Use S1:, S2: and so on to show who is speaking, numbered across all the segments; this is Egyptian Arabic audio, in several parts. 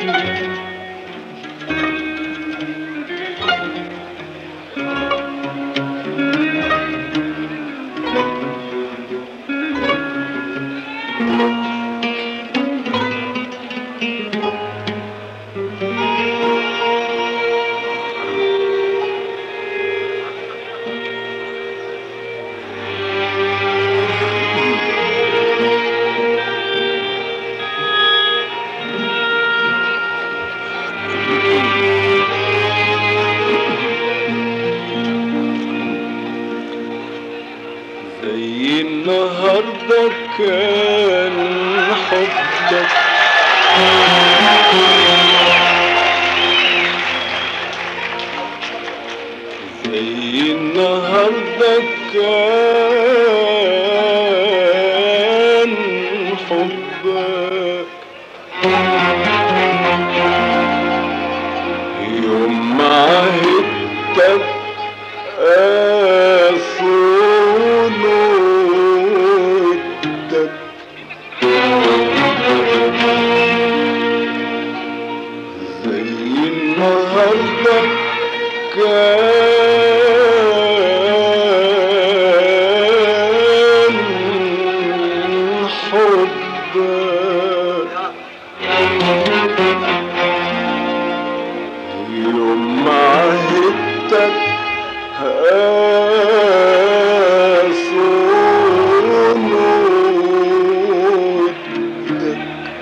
S1: زي النهارده كان حبك زي النهارده كان حبك يوم ما عهدتك أصون ودك زي النهارده كان حبك يوم ما عهدتك أصون ودك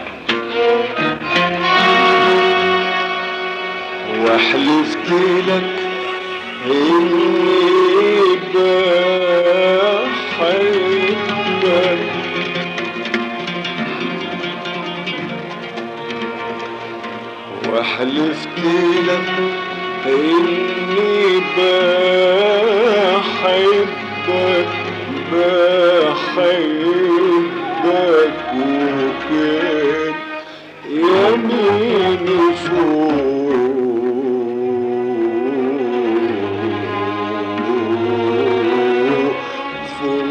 S1: وحلفت لك إني بحبك وحلفت لك إني بحبك بحبك وكان يميني فوق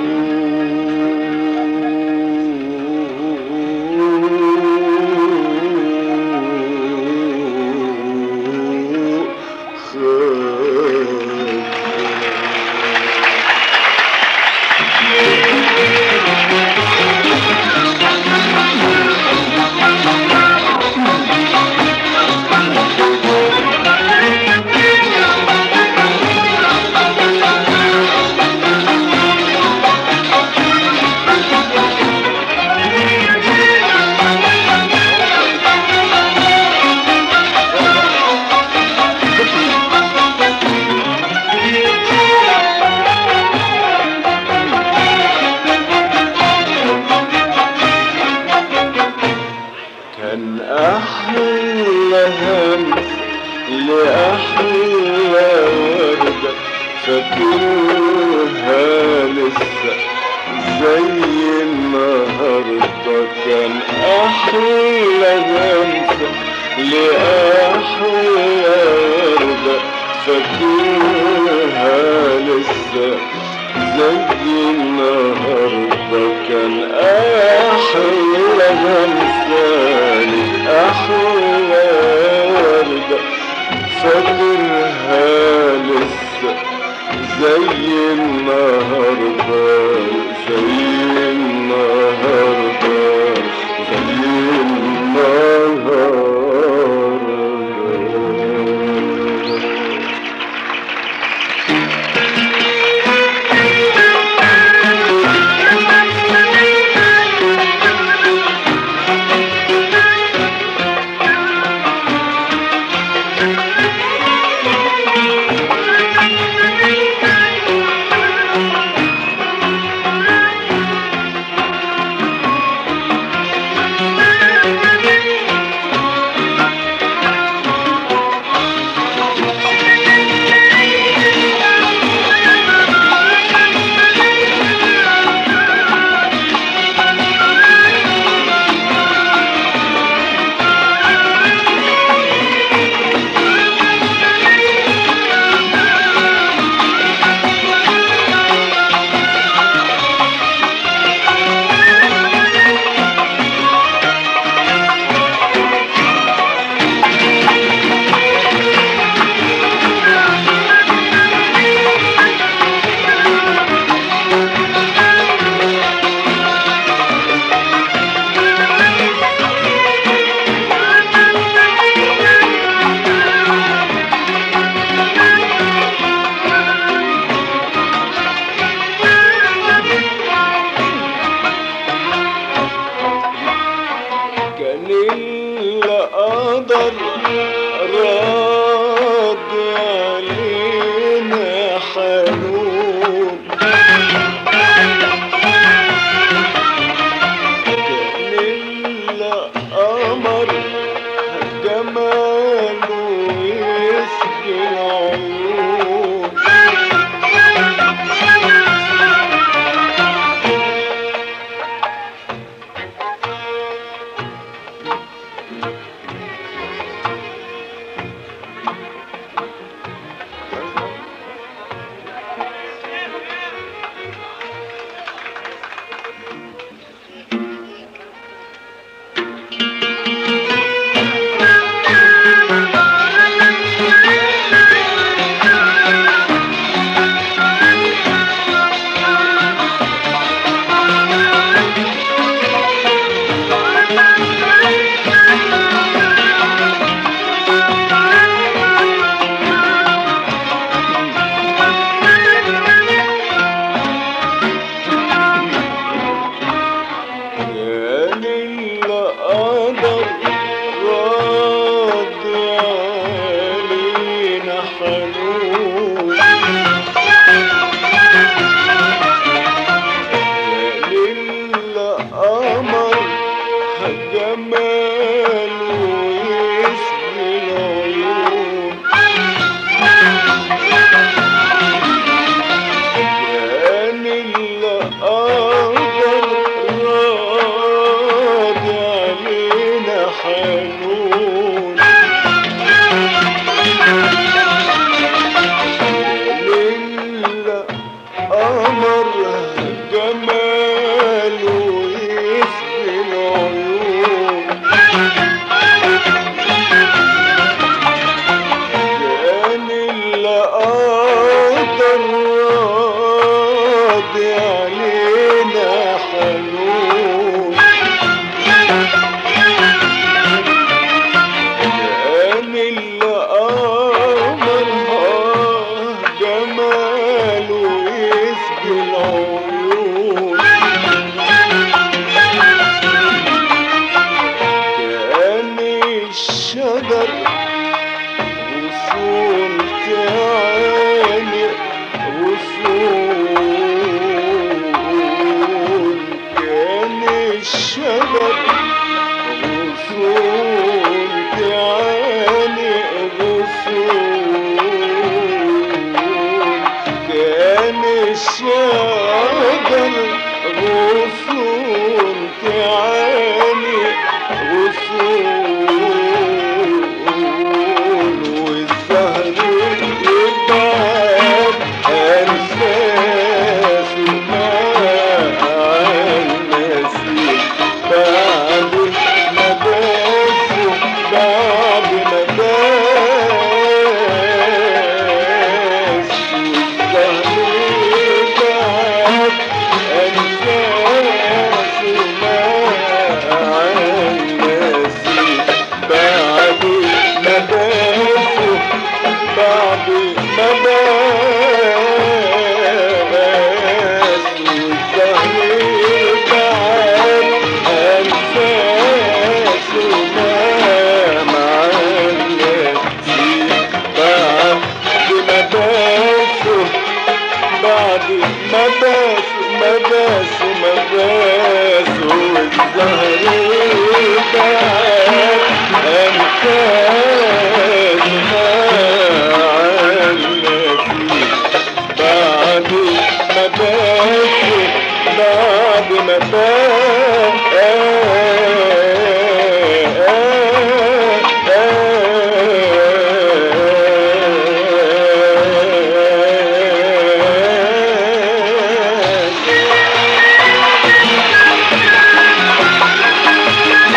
S1: كان أحلى همس لأحلى وردة فاكرها لسه زي النهاردة كان أحلى همسة لأحلى وردة فاكرها لسه زي النهاردة كان أحلى همسة لأحلى وردة فاكرها لسه زي النهاردة زي النهاردة زي النهاردة قدر رد علينا حنون جميل قمر جماله يسقي العيون يا للقدر رد علينا حنون يا للقمر جماله يسقي العيون كان القدر راضي علينا حنون للقمر جماله يسقي العيون كان القدر راضي علينا حنون كان القمر جماله يسقي العيون كان الشجر غصون تعاني غصون كان الشجر غصون تعاني غصون كان الشجر غصون تعاني غصون والزهر يبعد أنفاس مع النسيم بعد ما باسوا بعد ما باسوا الزهر يبعد أنفاس مع النسيم بعد ما باسوا بعد ما باسوا الزهر يبعد أنفاس ما مع النسيم بعد ما باسوا بعد ما باسوا ما باسوا ما باسوا الزهر يبعد أنفاس ما النسيم بعد ما باسوا بعد ما باسوا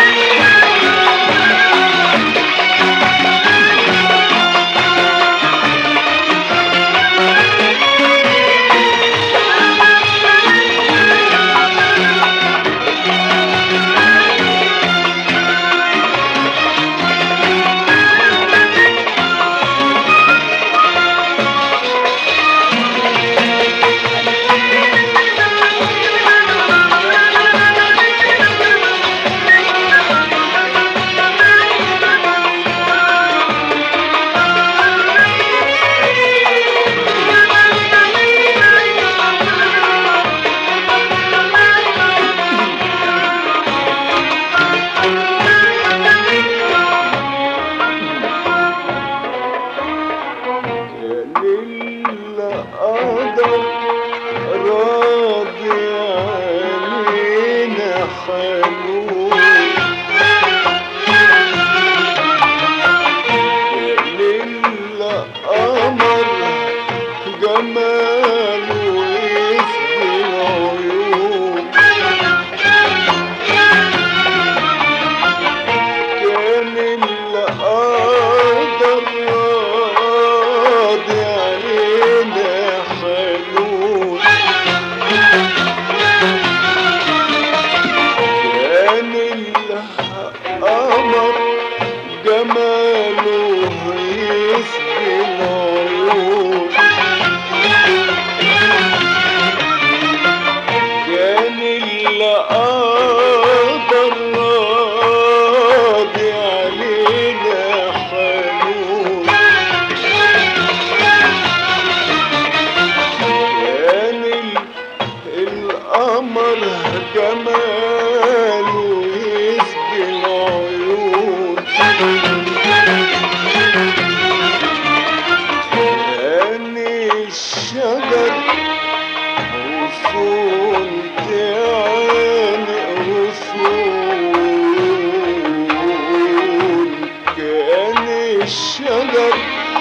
S1: الشجر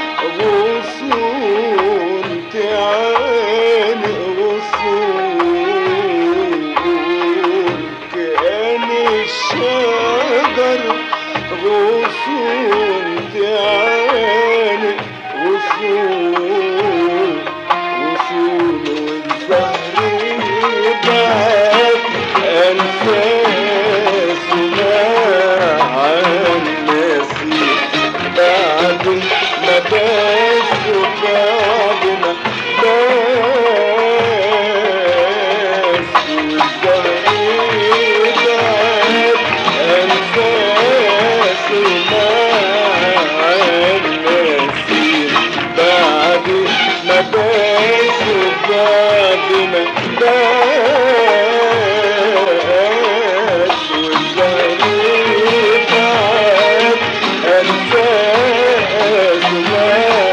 S1: غصون تعانق غصون كأن الشجر غصون تعانق غصون غصون والزهر يبعد أنفاس مع النسيم بعد ما بس بعد ما بس والزهر يبعد أنفاس مع النسيم بعد ما بس بعد ما بس والزهر يبعد أنفاس مع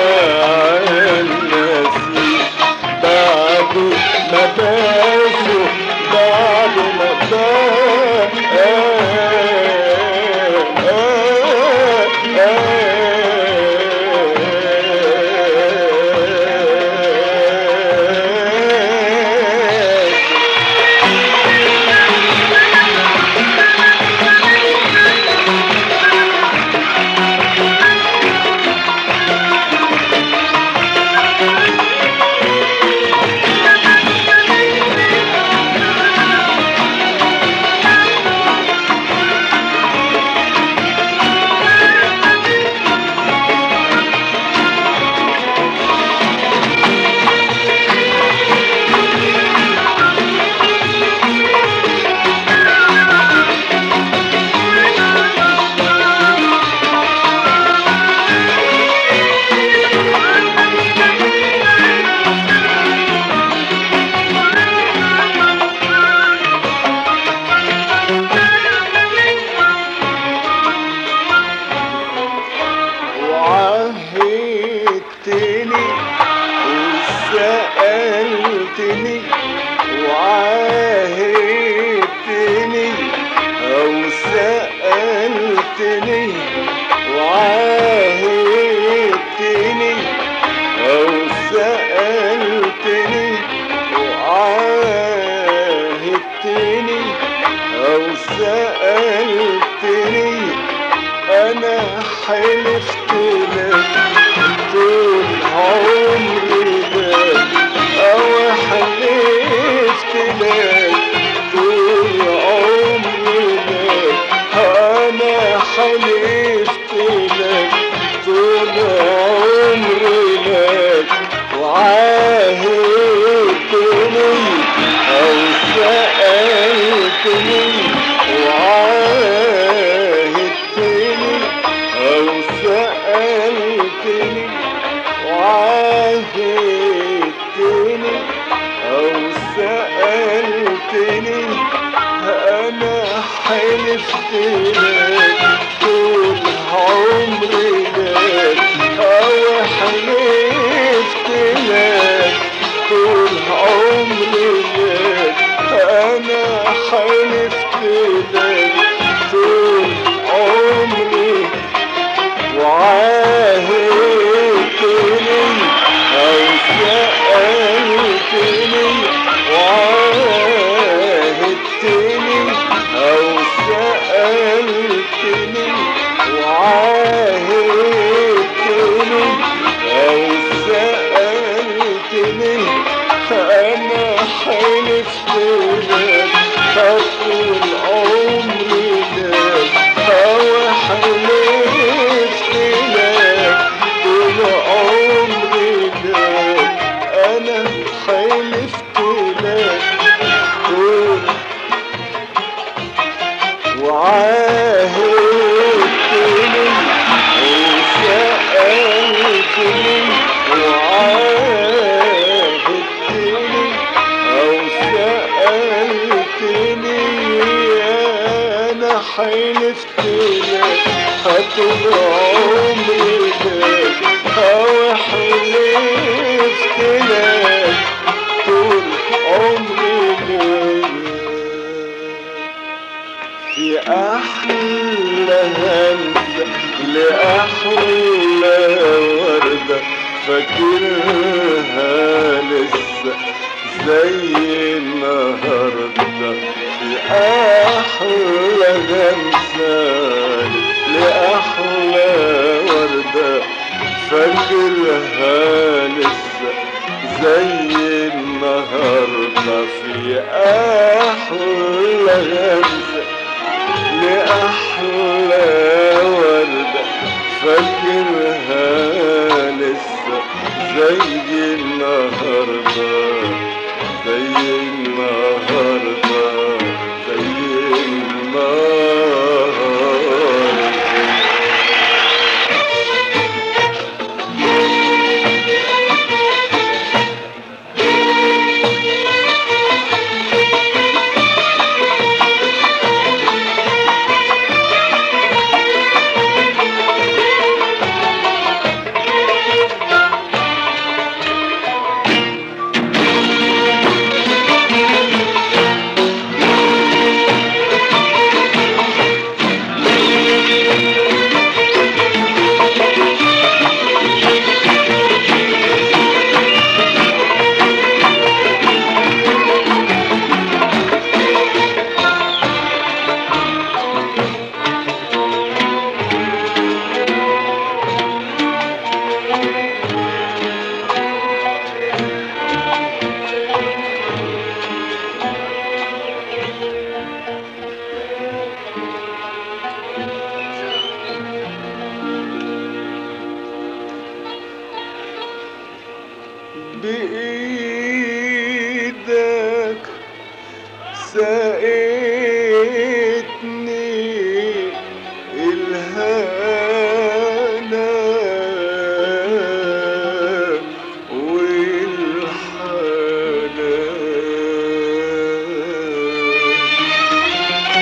S1: النسيم بعد ما بس بعد ما بس وعهدتني وسألتني وعاهدتني أو سألتني وعاهدتني أو سألتني وعاهدتني أو سألتني أنا حلفت لك طول عمري لك أو حلفت لك طول عمري لك أنا حلفت لك طول عمري لك وعاهدتني أو سألتني وعاهدتني أو سألتني وعاهدتني أو سألتني أنا حلفت لك طول عمري لك أو حلفت لك طول عمري لك أنا حلفت لك طول عمري وعاهدتني أو سألتني وعاهدتني أو سألتني وعاهدتني أو سألتني أنا حلفت لك طول عمري لك أو حلفت لك طول عمري لك أنا حلفت لك طول وعاهدتني وسألتني وعاهدتني أو سألتني أنا حلفت لك هطول عمري لك أو حلفت لك طول عمري لك في أحلى همسة لأحوي فاكرها لسه زي النهارده في احلى غمسه لاحلى ورده فاكرها لسه زي النهارده في احلى غمسه لأحلى وردة فاكرها لسه زي النهاردة زي النهاردة زي النهاردة بإيدك سقيتني الهنا والحنان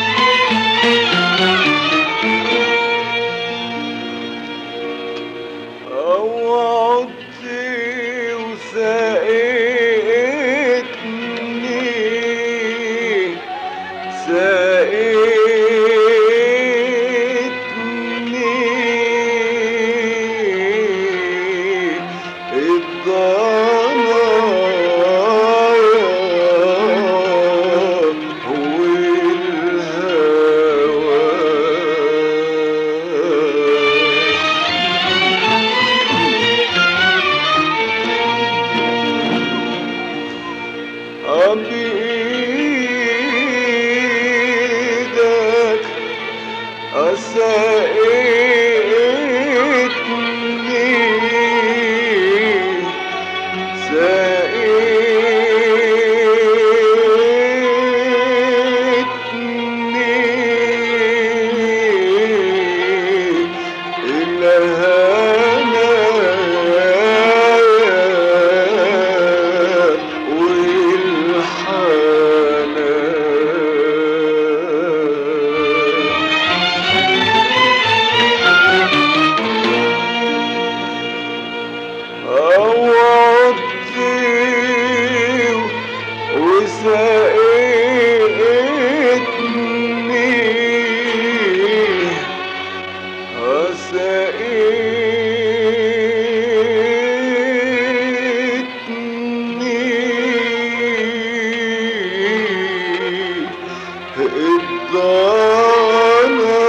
S1: أوعدت وسقيتني سقيتني الضنا والهوى بإيدك أسقيتني سقيتني الهنا والحنان أوعدت وسقيتني الضنا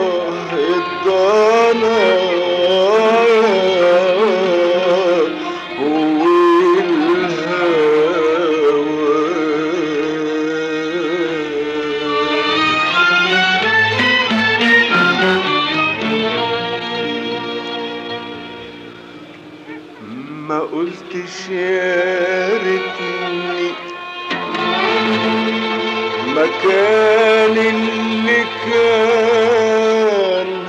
S1: الضنا والهوى ما قلتش يا ريتني مكان اللي كان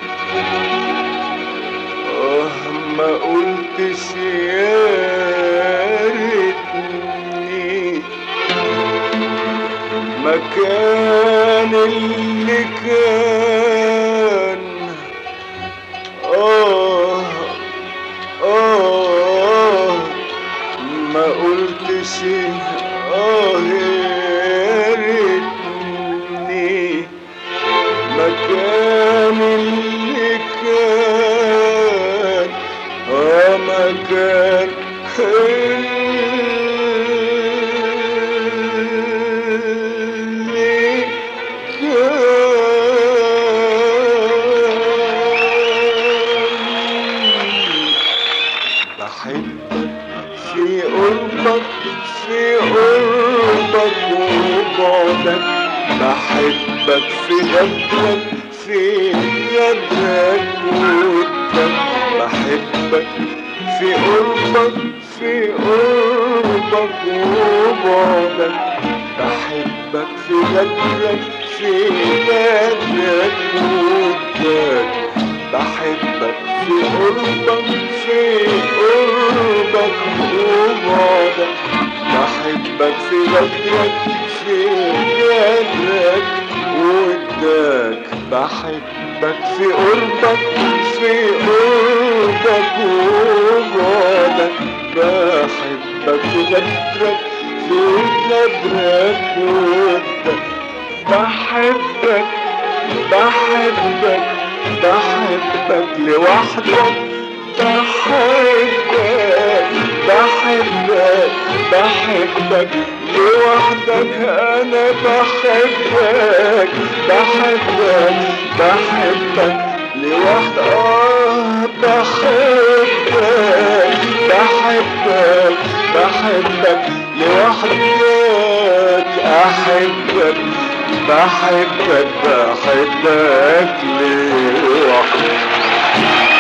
S1: اه ما قلتش يا ريتني مكان اللي كان آه آه ما قلتش آه يا ريتني مكان اللي كان آه ما اللي كان بحبك في قربك في قربك وبعدك بحبك في غدرك في غدرك وودك بحبك في قربك في قربك وبعدك بحبك في غدرك في غدرك وودك بحبك في قربك في قربك وبعدك بحبك في غدرك في غدرك وودك بحبك في قربك في قربك وبعدك بحبك في غدرك في غدرك وودك بحبك بحبك بحبك لوحدك بحبك بحبك بحبك لوحدك انا بحبك بحبك بحبك لوحدك اه بحبك بحبك بحبك لوحدك احبك بحبك بحبك لوحدك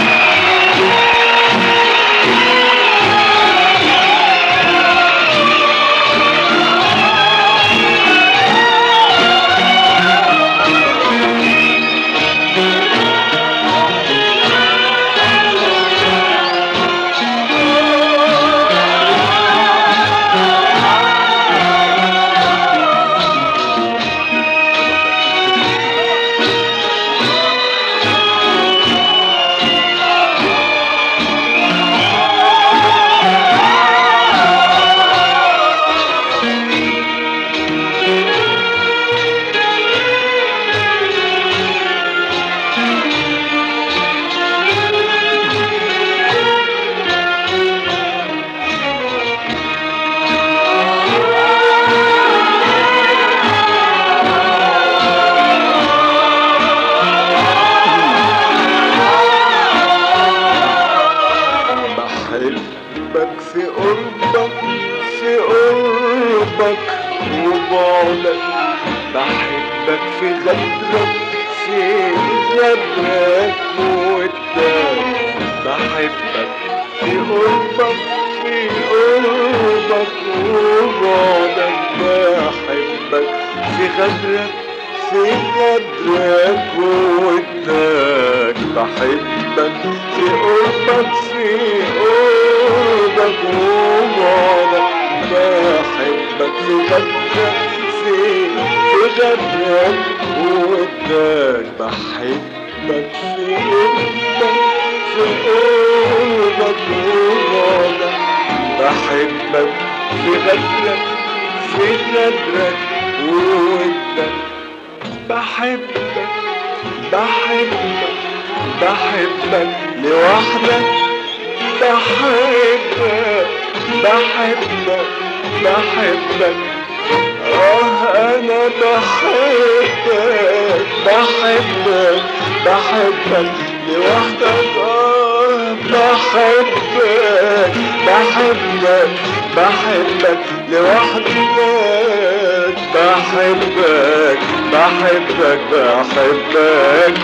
S1: بحبك في قربك في قربك وبعدك بحبك في غدرك في غدرك وودك بحبك في قربك في قربك وبعدك بحبك في غدرك في غدرك وودك بحبك في قربك في قربك وبعدك بحبك في غدرك في في غدرك وودك بحبك في قربك في قربك وبعدك بحبك في غدرك في غدرك وودك بحبك بحبك بحبك لوحدك بحبك بحبك بحبك اه انا بحبك بحبك بحبك لوحدك اه بحبك بحبك بحبك لوحدك بحبك بحبك بحبك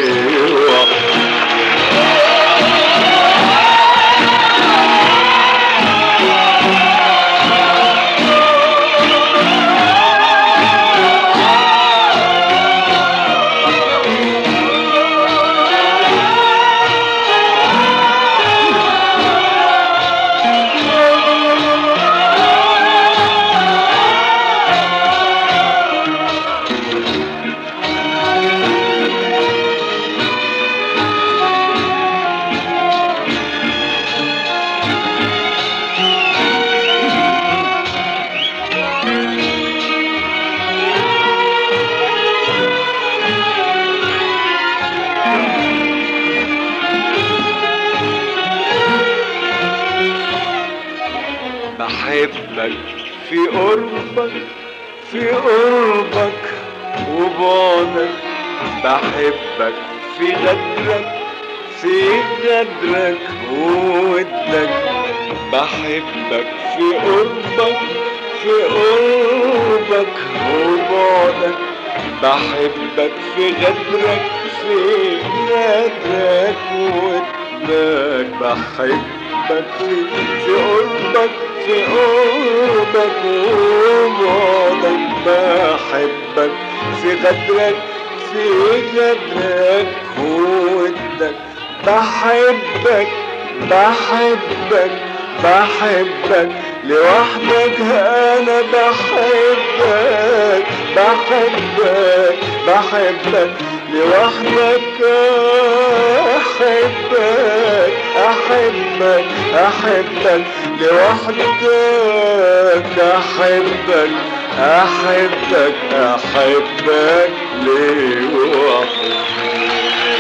S1: لوحدك بحبك في قربك في قربك وبعدك بحبك في غدرك في غدرك وودك بحبك في قربك في قربك وبعدك بحبك في غدرك في غدرك وودك بحبك في في قربك في قربك وبعدك بحبك في غدرك في غدرك وودك بحبك بحبك بحبك لوحدك انا بحبك بحبك بحبك لوحدك احبك احبك احبك لوحدك احبك احبك احبك لوحدك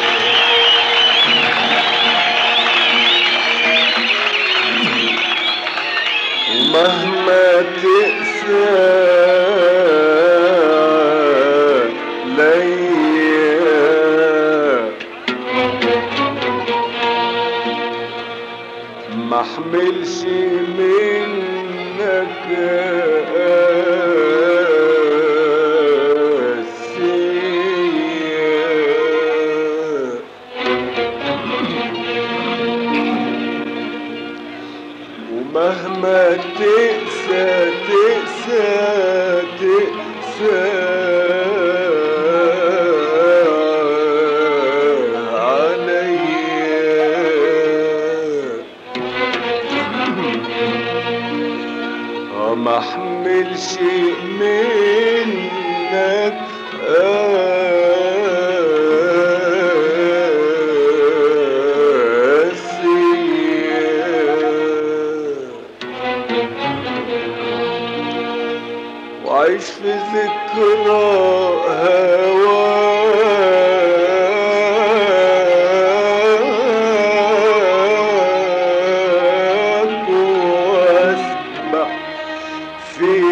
S1: ومهما تقسى ليا ما احملش منك قاسية ومهما تقسى تقسى تقسى عليا آه ما احملش منك قاسية وعيش في ذكرى هواك واسبح في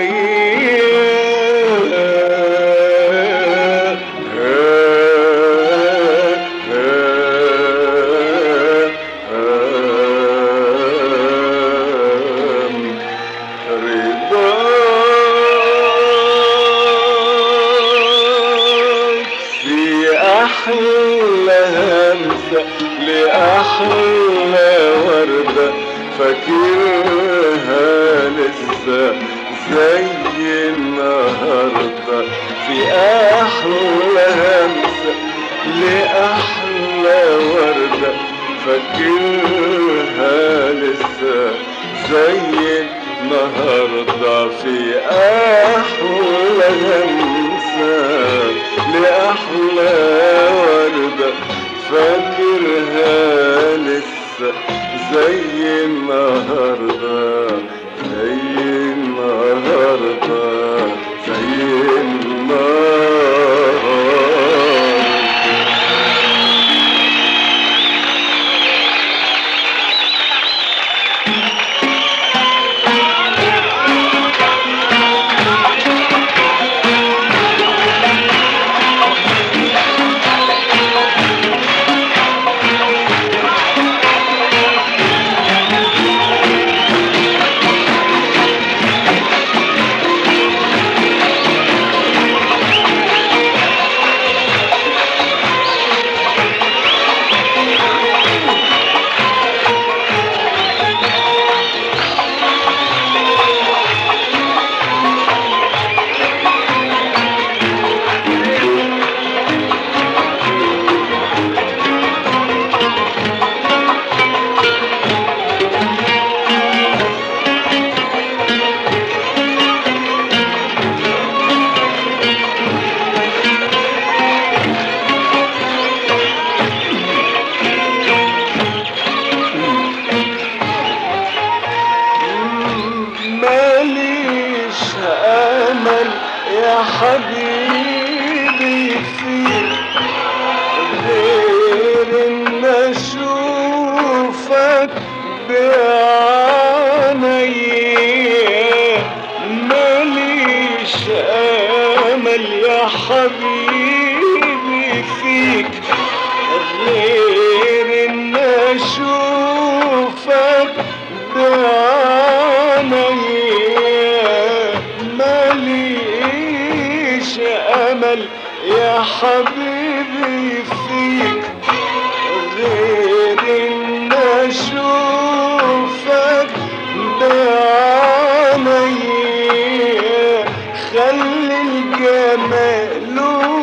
S1: أيام رضاك في أحلى همسة لأحلى وردة فاكرها لسه زي النهاردة في أحلى همسة لأحلى وردة فاكرها لسه زي النهاردة في أحلى همسة لأحلى وردة فاكرها لسه زي النهاردة زي النهاردة زي النهاردة ماليش امل يا حبيبي فيك غير ان اشوفك بعينيا اشوفك بعينيا ماليش امل يا حبيبي فيك غير ان اشوفك بعينيا خلي الجمال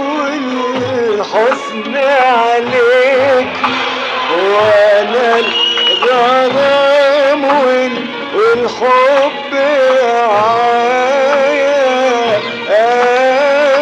S1: والحسن عليك وانا الغرام وال- والحب عايا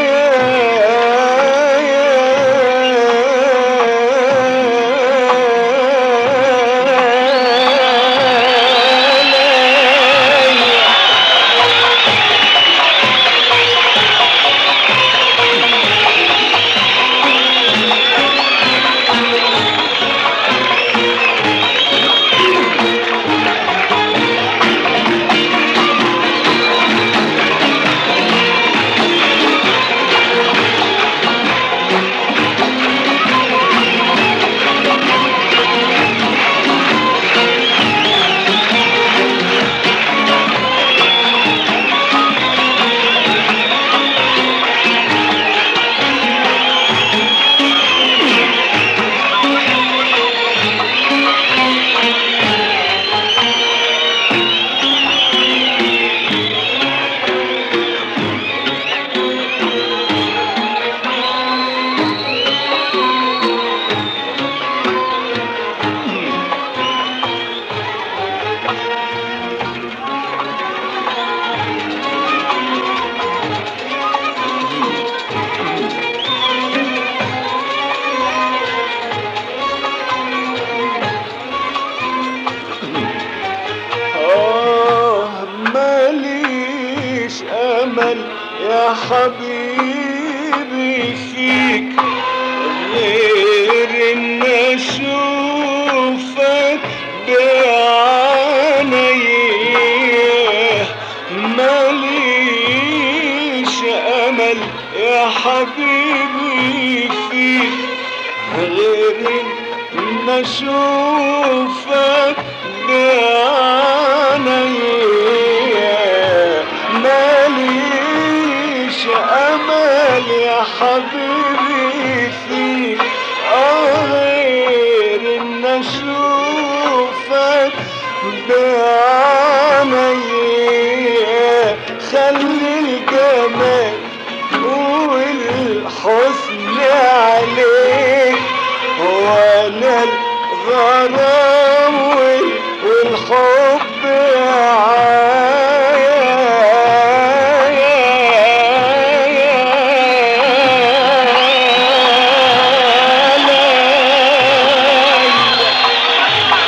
S1: آه ماليش أمل يا حبيبي فيك غير إن أشوفك بعينيا ماليش أمل يا حبيبي فيك غير إن أشوفك بعينيا ماليش أمل يا حبيبي فيك آه غير إن أشوفك بعينيا خلي الجمال والحسن عليك وانا الغرام وال- والحب عايا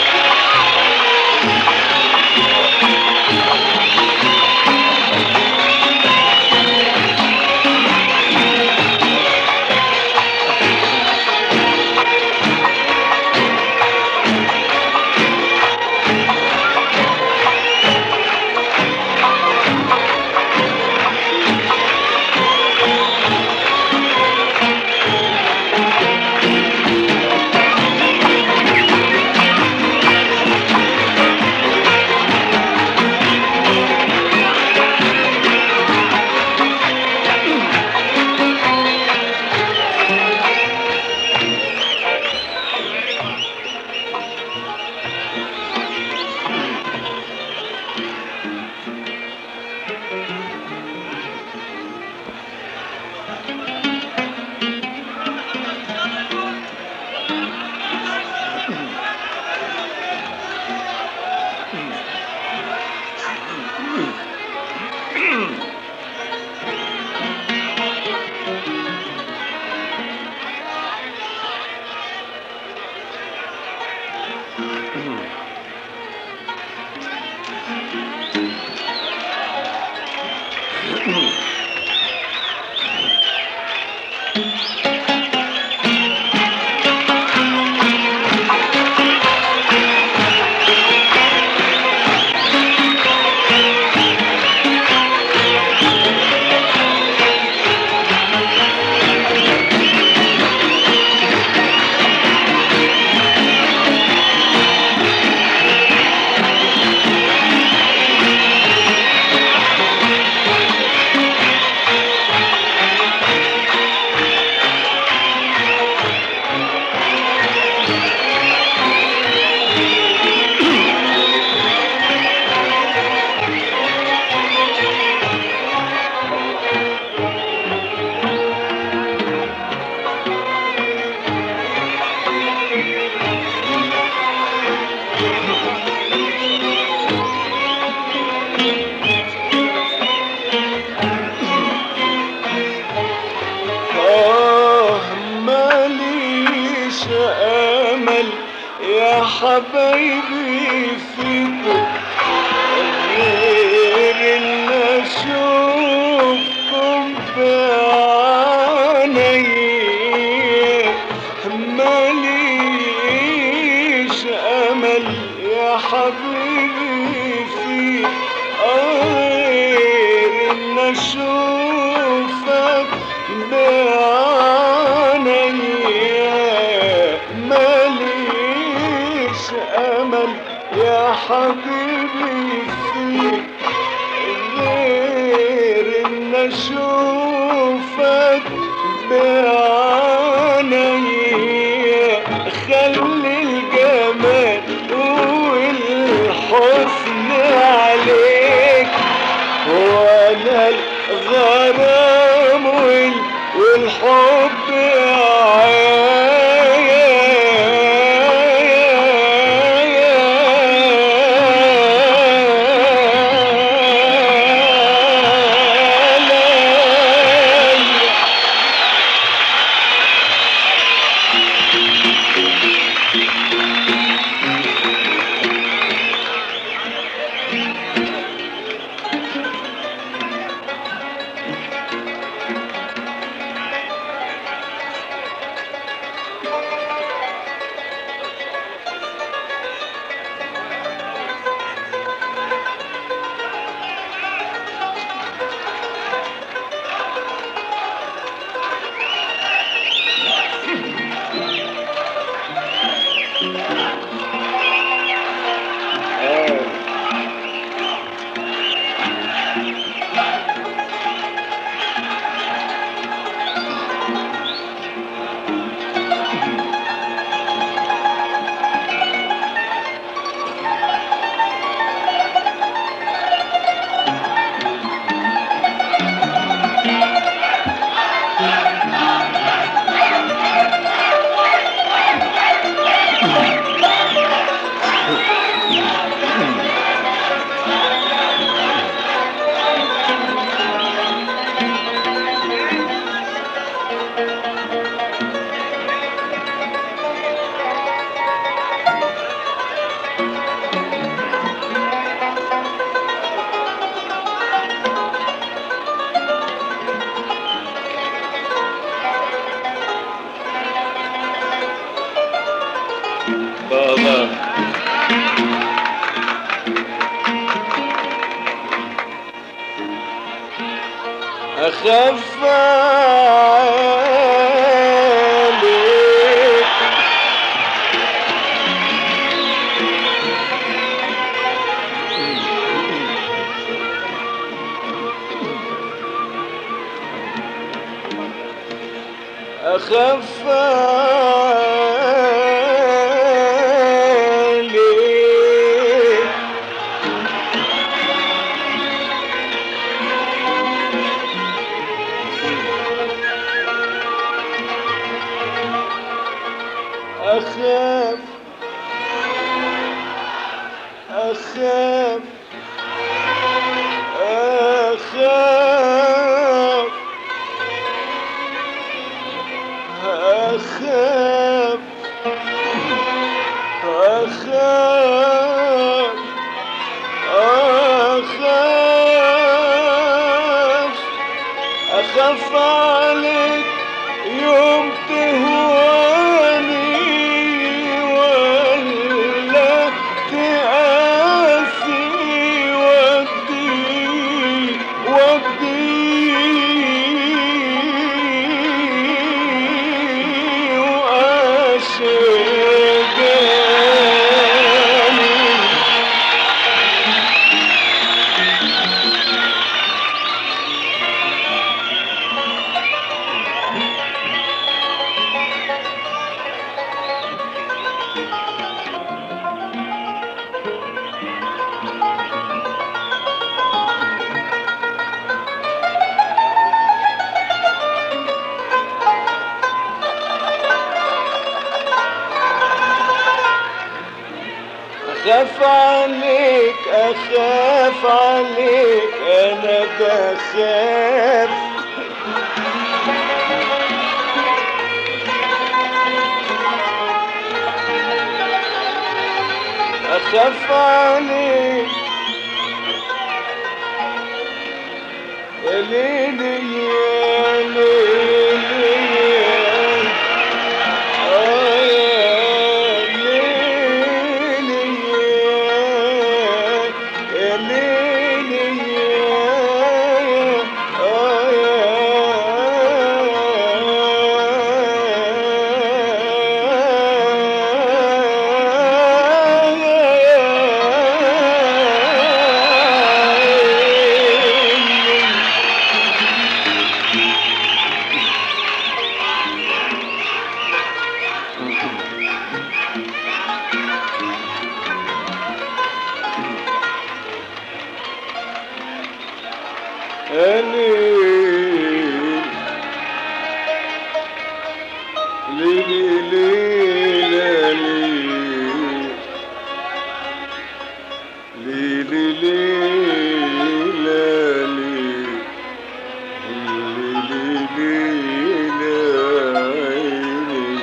S1: يا حبايبي فيكم غير ان اشوفكم بعيني ماليش امل يا حبيبي فيك غير ان اشوفك بعيني ماليش امل يا حبيبي فيك غير ان اشوفك بعيني خلي الجمال والحسن عليك وانا الغرام وال- والحب عليا بابا أخاف عليك أخاف عليك أخاف أخاف أخاف أخاف أخاف أخاف أخاف عليك يوم تهواني ولا تقاسي ودي ودي وأشجاني أخاف عليك أخاف عليك أنا بخاف أخاف عليك يا ليلي يا ليلي يا آه يا ليلي يا يا ليلي يا آه يا لي لي لي لا لي لي لي لي لا لي لي لي لي لا عيني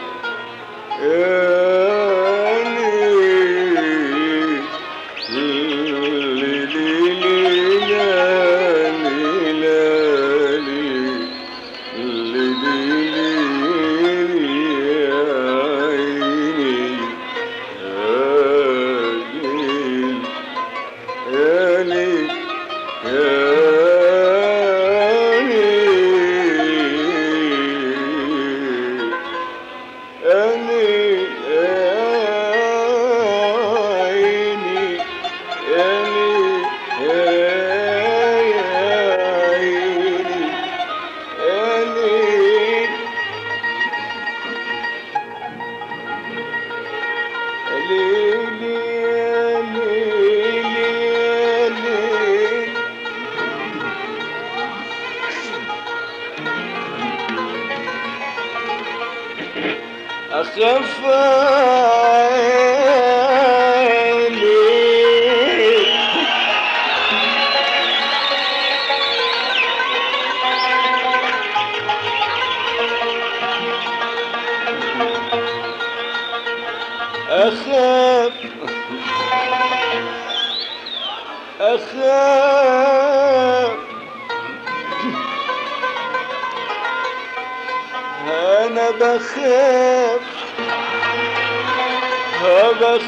S1: يا لي لي لي لي لا لي لا لي Yeah. ليلي يا ليلي يا ليلي أخاف عليك أخاف أخاف أنا بخاف ها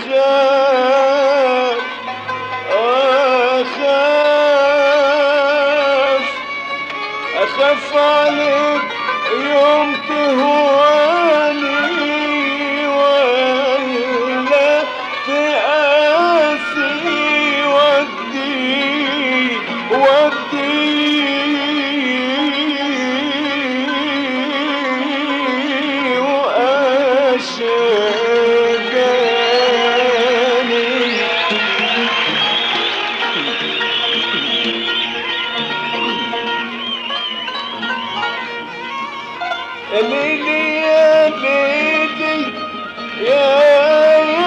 S1: بخاف أخاف أخاف عليك يوم تهواني ولا تقاسي ودي ودي وأشجاني ليلي يا ليلي يا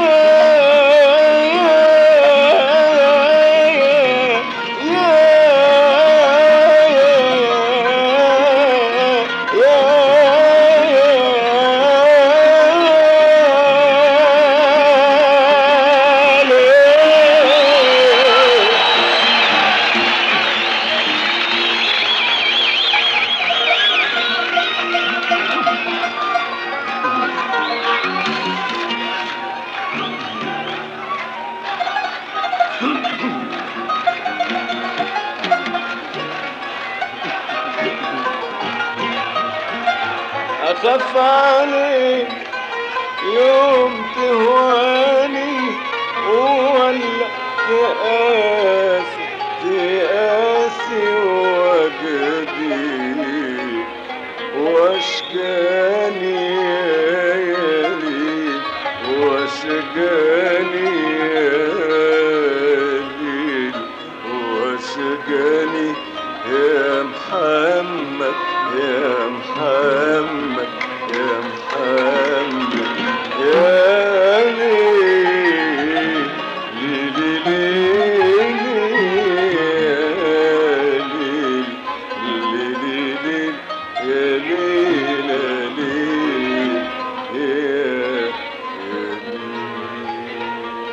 S1: أخاف عليك يوم تهواني ولا تقاسي تقاسي وجدي واشكاني يا ليل واشجاني يا ليل واشجاني يا محمد يا محمد يا محمد يا ليل ليل ليل يا ليل ليل ليل يا ليل يا ليل يا يا ليل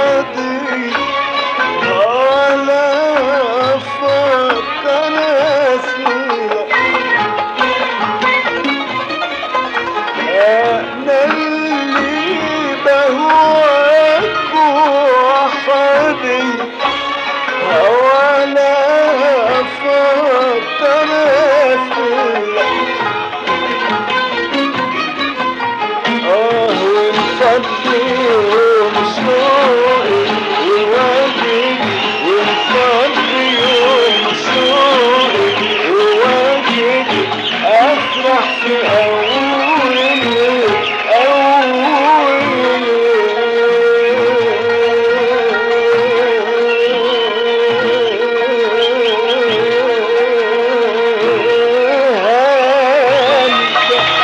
S1: حاضي ولا أفكر أسيلك أنا اللي بهواك وحدي ولا أفكر أسيلك آه ونفضي ومشوقي وواجبي ونفضي ومشوقي وواجبي أفرح في أول أول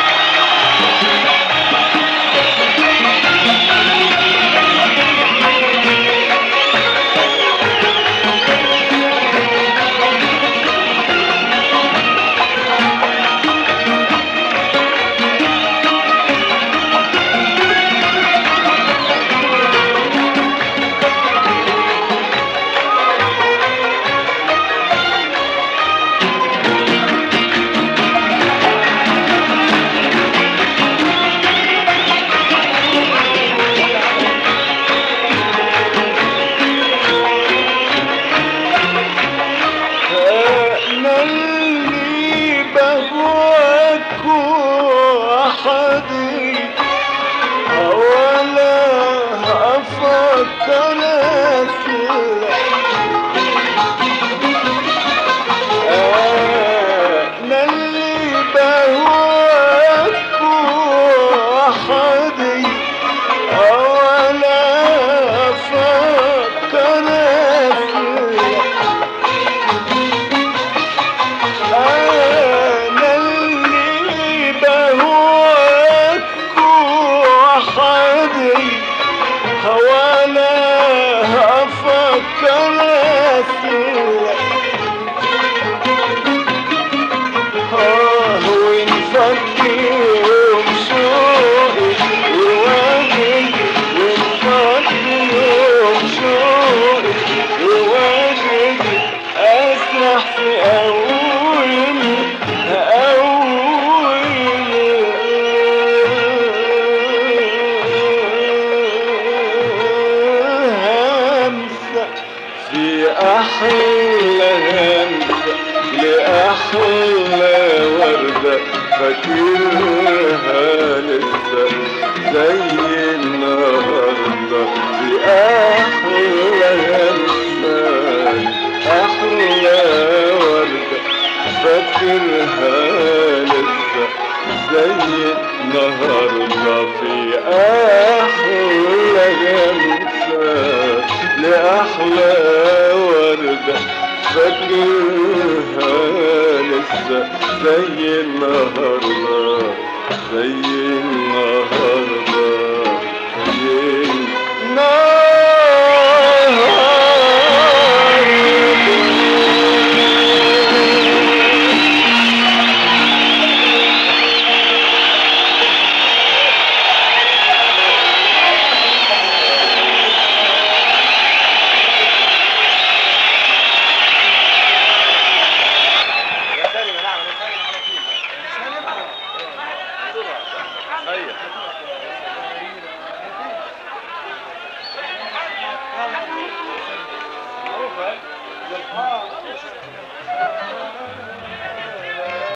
S1: أنا اللي بهواك وحدي ولا أفكر أسلك أنا اللي بهواك وحدي ولا أفكر أسلك أنا اللي بهواك وحدي ولا أفكر أسيرك آه ونفكي ومشوقي وواجبي ونفكي ومشوقي وواجبي أسرح في أول أول همسة في أحلى همسة لأحلى وردة فاكرها لسه زي النهاردة في أحلى همسة أحلى وردة فاكرها لسه زي النهاردة في أحلى همسة لأحلى وردة فاكرها لسه زي النهاردة زي النهاردة